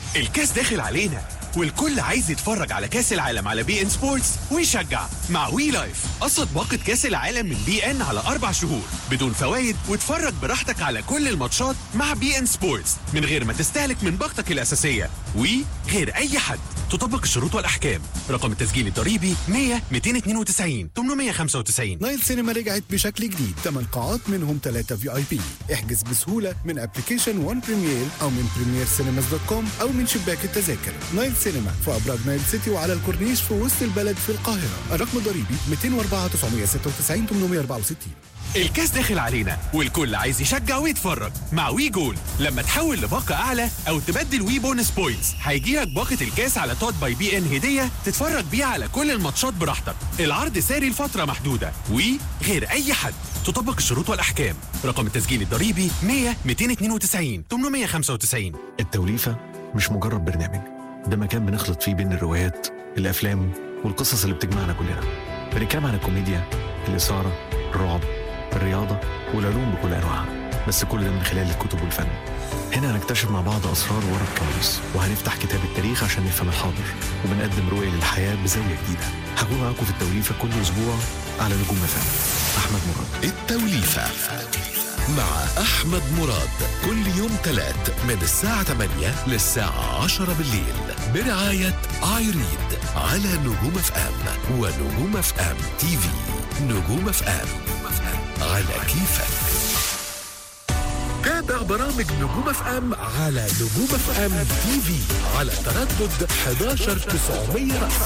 الكاس داخل علينا والكل عايز يتفرج على كاس العالم على بي ان سبورتس ويشجع مع وي لايف قصد باقة كاس العالم من بي ان على اربع شهور بدون فوائد واتفرج براحتك على كل الماتشات مع بي ان سبورتس من غير ما تستهلك من باقتك الاساسيه وي غير اي حد تطبق الشروط والاحكام رقم التسجيل الضريبي 100 292 895 نايل سينما رجعت بشكل جديد 8 قاعات منهم 3 في اي بي احجز بسهوله من ابلكيشن وان بريمير او من بريمير سينماز دوت كوم او من شباك التذاكر نايل سينما في ابراج نايل سيتي وعلى الكورنيش في وسط البلد في القاهره الرقم الضريبي 204 996 864 الكاس داخل علينا والكل عايز يشجع ويتفرج مع وي جول لما تحول لباقة أعلى أو تبدل وي بونس بوينتس هيجيلك باقة الكاس على توت باي بي إن هدية تتفرج بيها على كل الماتشات براحتك العرض ساري لفترة محدودة وي غير أي حد تطبق الشروط والأحكام رقم التسجيل الضريبي 100 292 895 التوليفة مش مجرد برنامج ده مكان بنخلط فيه بين الروايات الأفلام والقصص اللي بتجمعنا كلنا بنتكلم عن الكوميديا الإثارة الرعب الرياضة والعلوم بكل أنواعها بس كل ده من خلال الكتب والفن هنا هنكتشف مع بعض أسرار ورا الكواليس وهنفتح كتاب التاريخ عشان نفهم الحاضر وبنقدم رؤية للحياة بزاوية جديدة هكون معاكم في التوليفة كل أسبوع على نجوم فن أحمد مراد التوليفة مع أحمد مراد كل يوم تلات من الساعة 8 للساعة 10 بالليل برعاية ايريد على نجوم اف ام ونجوم اف ام تي في نجوم اف ام على كيفك تابع برامج نجوم اف ام على نجوم اف ام تي في على تردد 11900 رأس